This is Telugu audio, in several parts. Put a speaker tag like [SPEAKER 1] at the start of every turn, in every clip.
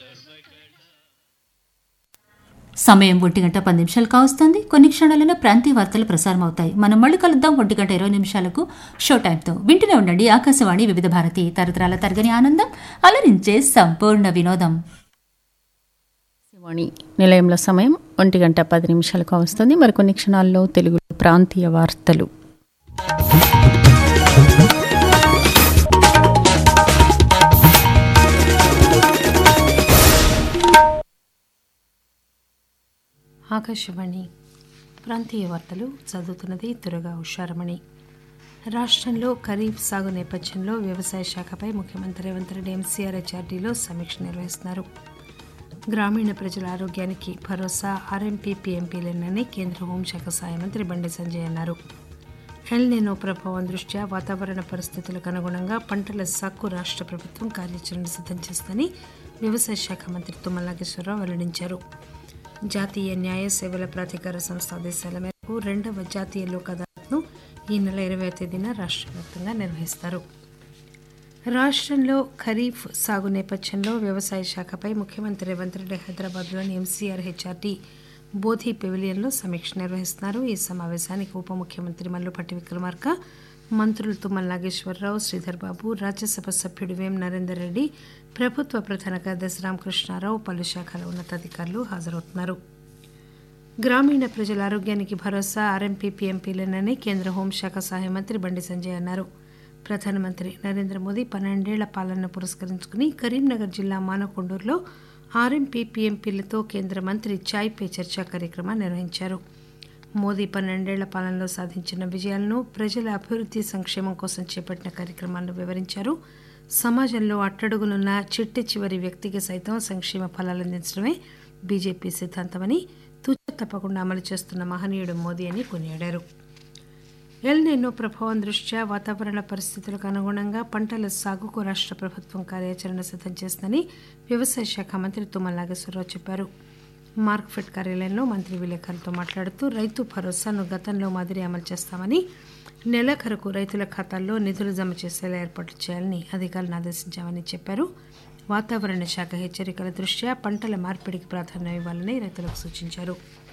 [SPEAKER 1] సమయం ఒంటి గంట పది నిమిషాలు కావస్తుంది కొన్ని క్షణాలలో ప్రాంతీయ వార్తలు ప్రసారం అవుతాయి మనం మళ్ళీ కలుద్దాం ఒంటి గంట ఇరవై నిమిషాలకు షో టైంతో వింటూనే ఉండండి ఆకాశవాణి వివిధ భారతి తరతరాల తరగని ఆనందం అలరించే సంపూర్ణ వినోదం
[SPEAKER 2] వాణి నిలయంలో సమయం ఒంటి గంట పది నిమిషాలకు వస్తుంది మరికొన్ని క్షణాల్లో తెలుగు ప్రాంతీయ వార్తలు ఆకాశవాణి ప్రాంతీయ వార్తలు చదువుతున్నది తురగా ఉషారమణి రాష్ట్రంలో ఖరీఫ్ సాగు నేపథ్యంలో వ్యవసాయ శాఖపై ముఖ్యమంత్రి రేవంత్ రెడ్డి ఎంసీఆర్హెచ్ఆర్డీలో సమీక్ష నిర్వహిస్తున్నారు గ్రామీణ ప్రజల ఆరోగ్యానికి భరోసా ఆర్ఎంపీ పీఎంపీలేనని కేంద్ర హోంశాఖ సహాయ మంత్రి బండి సంజయ్ అన్నారు ఎల్ నినో ప్రభావం దృష్ట్యా వాతావరణ పరిస్థితులకు అనుగుణంగా పంటల సాగు రాష్ట్ర ప్రభుత్వం కార్యాచరణ సిద్ధం చేస్తుందని వ్యవసాయ శాఖ మంత్రి తుమ్మల నాగేశ్వరరావు వెల్లడించారు జాతీయ న్యాయ సేవల ప్రాధికార సంస్థ ఆదేశాల మేరకు రెండవ జాతీయ లోక్ అదాలత్ను ఈ నెల ఇరవై తేదీన రాష్ట్ర వ్యాప్తంగా నిర్వహిస్తారు రాష్ట్రంలో ఖరీఫ్ సాగు నేపథ్యంలో వ్యవసాయ శాఖపై ముఖ్యమంత్రి రేవంత్ రెడ్డి హైదరాబాద్లోని ఎంసీఆర్ హెచ్ఆర్టీ బోధి పెవిలియన్లో సమీక్ష నిర్వహిస్తున్నారు ఈ సమావేశానికి ఉప ముఖ్యమంత్రి మల్లుపట్టి విక్రమార్క మంత్రులు తుమ్మల నాగేశ్వరరావు శ్రీధర్ బాబు రాజ్యసభ సభ్యుడు వేం నరేందర్ రెడ్డి ప్రభుత్వ ప్రధాన కార్యదర్శి రామకృష్ణారావు పలు శాఖల ఉన్నతాధికారులు హాజరవుతున్నారు గ్రామీణ ప్రజల ఆరోగ్యానికి భరోసా ఆర్ఎంపీ పీఎంపీలేనని కేంద్ర హోంశాఖ సహాయ మంత్రి బండి సంజయ్ అన్నారు ప్రధానమంత్రి నరేంద్ర మోదీ పన్నెండేళ్ల పాలనను పురస్కరించుకుని కరీంనగర్ జిల్లా మానకొండూరులో ఆర్ఎంపీ పీఎంపీలతో కేంద్ర మంత్రి చాయ్ పే చర్చా కార్యక్రమాన్ని నిర్వహించారు మోదీ పన్నెండేళ్ల పాలనలో సాధించిన విజయాలను ప్రజల అభివృద్ధి సంక్షేమం కోసం చేపట్టిన కార్యక్రమాలను వివరించారు సమాజంలో అట్టడుగునున్న చిట్టి చివరి వ్యక్తికి సైతం సంక్షేమ ఫలాలు అందించడమే బీజేపీ సిద్ధాంతమని తుచ తప్పకుండా అమలు చేస్తున్న మహనీయుడు మోదీ అని కొనియాడారు ఎల్ నినో ప్రభావం దృష్ట్యా వాతావరణ పరిస్థితులకు అనుగుణంగా పంటల సాగుకు రాష్ట్ర ప్రభుత్వం కార్యాచరణ సిద్ధం చేస్తుందని వ్యవసాయ శాఖ మంత్రి తుమ్మల నాగేశ్వరరావు చెప్పారు మార్క్ఫెడ్ కార్యాలయంలో మంత్రి విలేకరులతో మాట్లాడుతూ రైతు భరోసాను గతంలో మాదిరి అమలు చేస్తామని నెలాఖరుకు రైతుల ఖాతాల్లో నిధులు జమ చేసేలా ఏర్పాట్లు చేయాలని అధికారులను ఆదేశించామని చెప్పారు వాతావరణ శాఖ హెచ్చరికల దృష్ట్యా పంటల మార్పిడికి ప్రాధాన్యం ఇవ్వాలని రైతులకు సూచించారు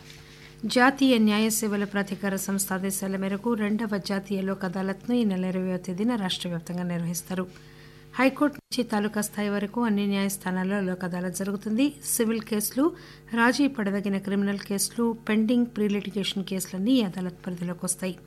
[SPEAKER 2] జాతీయ న్యాయ సేవల ప్రాధికార సంస్థ ఆదేశాల మేరకు రెండవ జాతీయ లోక్ అదాలత్ను ఈ నెల ఇరవయో తేదీన రాష్ట్ర వ్యాప్తంగా నిర్వహిస్తారు హైకోర్టు నుంచి తాలూకా స్థాయి వరకు అన్ని న్యాయస్థానాల్లో లోక్ అదాలత్ జరుగుతుంది సివిల్ కేసులు రాజీ పడదగిన క్రిమినల్ కేసులు పెండింగ్ ప్రీ లిటిగేషన్ కేసులన్నీ ఈ అదాలత్ పరిధిలోకి వస్తాయి